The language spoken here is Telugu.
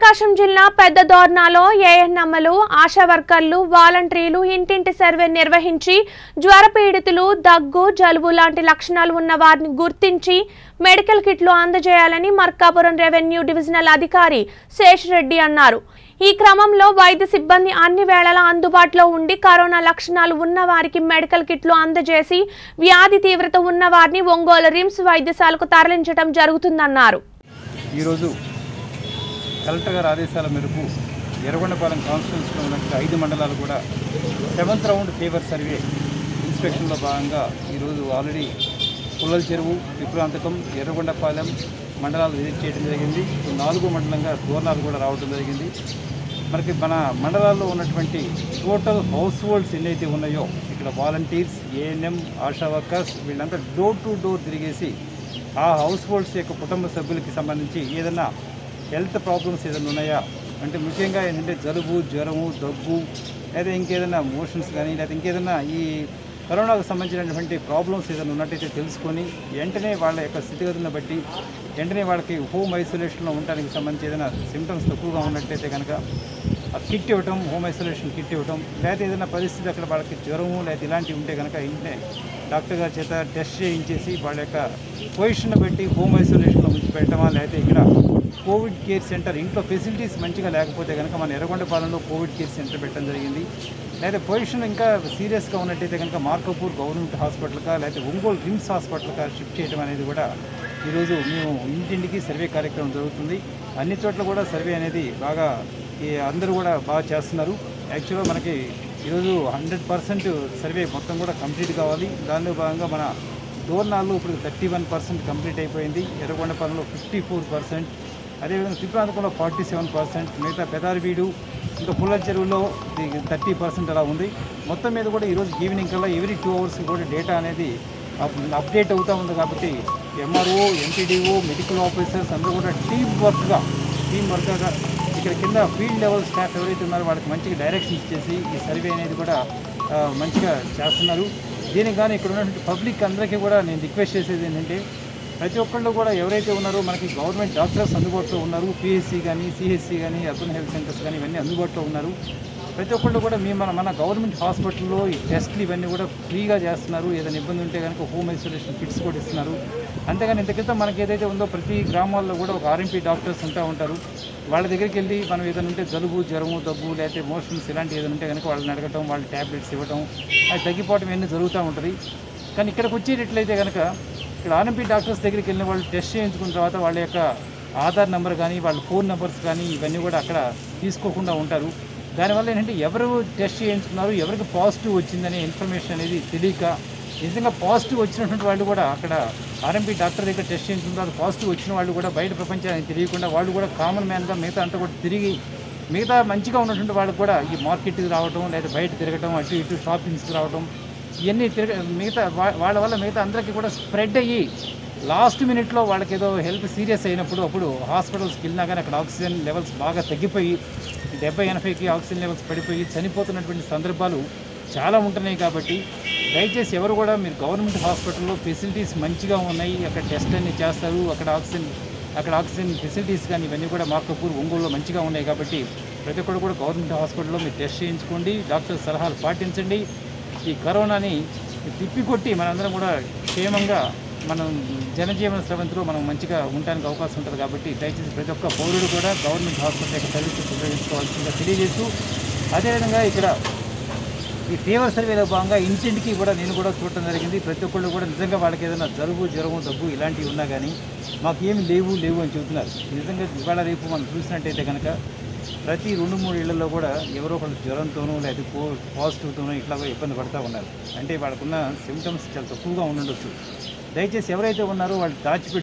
ప్రకాశం జిల్లా పెద్ద దోర్నాలో ఏఎన్ఎంలు ఆశా వర్కర్లు వాలంటీర్లు ఇంటింటి సర్వే నిర్వహించి జ్వర పీడితులు దగ్గు జలుబు లాంటి లక్షణాలు ఉన్న వారిని గుర్తించి మెడికల్ కిట్లు అందజేయాలని మార్కాపురం రెవెన్యూ డివిజనల్ అధికారి శేషరెడ్డి అన్నారు ఈ క్రమంలో వైద్య సిబ్బంది అన్ని వేళలా అందుబాటులో ఉండి కరోనా లక్షణాలు ఉన్న వారికి మెడికల్ కిట్లు అందజేసి వ్యాధి తీవ్రత ఉన్న వారిని ఒంగోలు రిమ్స్ వైద్యశాలకు తరలించడం జరుగుతుందన్నారు ఈరోజు కలెక్టర్ గారి ఆదేశాల మేరకు ఎర్రగొండపాలెం కాన్స్టిట్యూన్సీలో ఉన్నటువంటి ఐదు మండలాలు కూడా సెవెంత్ రౌండ్ ఫీవర్ సర్వే ఇన్స్పెక్షన్లో భాగంగా ఈరోజు ఆల్రెడీ పుల్లల చెరువు విప్రాంతకం ఎర్రగొండపాలెం మండలాలు విజిట్ చేయడం జరిగింది ఇప్పుడు నాలుగో మండలంగా దూర్నాలు కూడా రావడం జరిగింది మనకి మన మండలాల్లో ఉన్నటువంటి టోటల్ హౌస్ హోల్డ్స్ ఎన్నైతే ఉన్నాయో ఇక్కడ వాలంటీర్స్ ఏఎన్ఎం ఆశా వర్కర్స్ వీళ్ళంతా డోర్ టు డోర్ తిరిగేసి ఆ హౌస్ హోల్డ్స్ యొక్క కుటుంబ సభ్యులకి సంబంధించి ఏదైనా హెల్త్ ప్రాబ్లమ్స్ ఏదైనా ఉన్నాయా అంటే ముఖ్యంగా ఏంటంటే జలుబు జ్వరము దగ్గు లేదా ఇంకేదైనా మోషన్స్ కానీ లేదా ఇంకేదైనా ఈ కరోనాకు సంబంధించినటువంటి ప్రాబ్లమ్స్ ఏదైనా ఉన్నట్టయితే తెలుసుకొని వెంటనే వాళ్ళ యొక్క స్థితిగతులను బట్టి వెంటనే వాళ్ళకి హోమ్ ఐసోలేషన్లో ఉండడానికి సంబంధించి ఏదైనా సిమ్టమ్స్ తక్కువగా ఉన్నట్టయితే కనుక ఆ కిట్ ఇవ్వటం హోమ్ ఐసోలేషన్ కిట్ ఇవ్వటం లేదా ఏదైనా పరిస్థితి అక్కడ వాళ్ళకి జ్వరము లేదా ఇలాంటివి ఉంటే కనుక ఇంటనే డాక్టర్ గారి చేత టెస్ట్ చేయించేసి వాళ్ళ యొక్క పొజిషన్ బట్టి హోమ్ ఐసోలేషన్లో ఉంచి పెట్టడమా లేకపోతే ఇక్కడ కోవిడ్ కేర్ సెంటర్ ఇంట్లో ఫెసిలిటీస్ మంచిగా లేకపోతే కనుక మన ఎర్రగొండపాలెంలో కోవిడ్ కేర్ సెంటర్ పెట్టడం జరిగింది లేదా పొజిషన్ ఇంకా సీరియస్గా ఉన్నట్టయితే కనుక మార్కపూర్ గవర్నమెంట్ హాస్పిటల్కా లేకపోతే ఒంగోలు రిమ్స్ హాస్పిటల్కా షిఫ్ట్ చేయడం అనేది కూడా ఈరోజు మేము ఇంటింటికి సర్వే కార్యక్రమం జరుగుతుంది అన్ని చోట్ల కూడా సర్వే అనేది బాగా ఈ అందరూ కూడా బాగా చేస్తున్నారు యాక్చువల్గా మనకి ఈరోజు హండ్రెడ్ పర్సెంట్ సర్వే మొత్తం కూడా కంప్లీట్ కావాలి దానిలో భాగంగా మన దోర్నాల్లో ఇప్పుడు థర్టీ వన్ పర్సెంట్ కంప్లీట్ అయిపోయింది ఎర్రగొండపాలెంలో ఫిఫ్టీ ఫోర్ పర్సెంట్ అదేవిధంగా త్రిపురాంతకంలో ఫార్టీ సెవెన్ పర్సెంట్ మిగతా పెదారివీడు ఇంకా పుల్ల చెరువులో థర్టీ పర్సెంట్ అలా ఉంది మొత్తం మీద కూడా ఈరోజు ఈవినింగ్ కల్లా ఎవ్రీ టూ అవర్స్ కూడా డేటా అనేది అప్- అప్డేట్ అవుతూ ఉంది కాబట్టి ఎంఆర్ఓ ఎంపీడీఓ మెడికల్ ఆఫీసర్స్ అందరూ కూడా టీం వర్క్గా టీం వర్క్గా ఇక్కడ కింద ఫీల్డ్ లెవెల్ స్టాఫ్ ఎవరైతే ఉన్నారో వాళ్ళకి మంచిగా డైరెక్షన్స్ చేసి ఈ సర్వే అనేది కూడా ఆ, మంచిగా చేస్తున్నారు దీనికి కానీ ఇక్కడ ఉన్నటువంటి పబ్లిక్ అందరికీ కూడా నేను రిక్వెస్ట్ చేసేది ఏంటంటే ప్రతి ఒక్కళ్ళు కూడా ఎవరైతే ఉన్నారో మనకి గవర్నమెంట్ డాక్టర్స్ అందుబాటులో ఉన్నారు పిహెచ్సి కానీ సిహెచ్సి కానీ అర్బన్ హెల్త్ సెంటర్స్ కానీ ఇవన్నీ అందుబాటులో ఉన్నారు ప్రతి ఒక్కళ్ళు కూడా మీ మన మన గవర్నమెంట్ హాస్పిటల్లో ఈ టెస్ట్లు ఇవన్నీ కూడా ఫ్రీగా చేస్తున్నారు ఏదైనా ఇబ్బంది ఉంటే కనుక హోమ్ ఐసోలేషన్ కిట్స్ కూడా ఇస్తున్నారు అంతేగాని ఇంత క్రితం మనకి ఏదైతే ఉందో ప్రతి గ్రామాల్లో కూడా ఒక ఆర్ఎంపీ డాక్టర్స్ ఉంటా ఉంటారు వాళ్ళ దగ్గరికి వెళ్ళి మనం ఏదైనా ఉంటే జలుబు జ్వరము దగ్గు లేకపోతే మోషన్స్ ఇలాంటి ఏదైనా ఉంటే కనుక వాళ్ళని అడగటం వాళ్ళ ట్యాబ్లెట్స్ ఇవ్వడం అది తగ్గిపోవడం ఇవన్నీ జరుగుతూ ఉంటుంది కానీ ఇక్కడికి వచ్చేటట్లయితే కనుక ఇక్కడ ఆర్ఎంపీ డాక్టర్స్ దగ్గరికి వెళ్ళిన వాళ్ళు టెస్ట్ చేయించుకున్న తర్వాత వాళ్ళ యొక్క ఆధార్ నెంబర్ కానీ వాళ్ళ ఫోన్ నెంబర్స్ కానీ ఇవన్నీ కూడా అక్కడ తీసుకోకుండా ఉంటారు దానివల్ల ఏంటంటే ఎవరు టెస్ట్ చేయించుకున్నారు ఎవరికి పాజిటివ్ వచ్చిందనే ఇన్ఫర్మేషన్ అనేది తెలియక నిజంగా పాజిటివ్ వచ్చినటువంటి వాళ్ళు కూడా అక్కడ ఆర్ఎంపీ డాక్టర్ దగ్గర టెస్ట్ చేయించుకున్న తర్వాత పాజిటివ్ వచ్చిన వాళ్ళు కూడా బయట ప్రపంచానికి తెలియకుండా వాళ్ళు కూడా కామన్ మ్యాన్గా మిగతా అంతా కూడా తిరిగి మిగతా మంచిగా ఉన్నటువంటి వాళ్ళకు కూడా ఈ మార్కెట్కి రావడం లేదా బయట తిరగటం అటు ఇటు షాపింగ్స్కి రావడం ఇవన్నీ తిరగ మిగతా వా- వాళ్ళ వల్ల మిగతా అందరికీ కూడా స్ప్రెడ్ అయ్యి లాస్ట్ మినిట్లో వాళ్ళకి ఏదో హెల్త్ సీరియస్ అయినప్పుడు అప్పుడు హాస్పిటల్స్కి వెళ్ళినా కానీ అక్కడ ఆక్సిజన్ లెవెల్స్ బాగా తగ్గిపోయి డెబ్బై ఎనభైకి ఆక్సిజన్ లెవెల్స్ పడిపోయి చనిపోతున్నటువంటి సందర్భాలు చాలా ఉంటున్నాయి కాబట్టి దయచేసి ఎవరు కూడా మీరు గవర్నమెంట్ హాస్పిటల్లో ఫెసిలిటీస్ మంచిగా ఉన్నాయి అక్కడ టెస్ట్ అన్ని చేస్తారు అక్కడ ఆక్సిజన్ అక్కడ ఆక్సిజన్ ఫెసిలిటీస్ కానీ ఇవన్నీ కూడా మార్కపూర్ ఒంగోలులో మంచిగా ఉన్నాయి కాబట్టి ప్రతి ఒక్కరు కూడా గవర్నమెంట్ హాస్పిటల్లో మీరు టెస్ట్ చేయించుకోండి డాక్టర్ సలహాలు పాటించండి ఈ కరోనాని తిప్పికొట్టి మనందరం కూడా క్షేమంగా మనం జనజీవన స్రవంతిలో మనం మంచిగా ఉండడానికి అవకాశం ఉంటుంది కాబట్టి దయచేసి ప్రతి ఒక్క పౌరుడు కూడా గవర్నమెంట్ హాస్పిటల్ యొక్క సర్వీసెస్ ఉపయోగించుకోవాల్సిందిగా తెలియజేస్తూ అదేవిధంగా ఇక్కడ ఈ ఫీవర్ సర్వేలో భాగంగా ఇంటింటికి కూడా నేను కూడా చూడటం జరిగింది ప్రతి ఒక్కళ్ళు కూడా నిజంగా వాళ్ళకి ఏదైనా జలుబు జ్వరము దగ్గు ఇలాంటివి ఉన్నా కానీ మాకు ఏమి లేవు లేవు అని చెబుతున్నారు నిజంగా ఇవాళ రేపు మనం చూసినట్టయితే కనుక ప్రతి రెండు మూడు ఇళ్లలో కూడా ఎవరో ఒకళ్ళు జ్వరంతోనూ లేదా కో పాజిటివ్తోనూ ఇట్లా కూడా ఇబ్బంది పడుతూ ఉన్నారు అంటే వాళ్ళకున్న సిమ్టమ్స్ చాలా తక్కువగా ఉండొచ్చు దయచేసి ఎవరైతే ఉన్నారో వాళ్ళు దాచిపెట్టి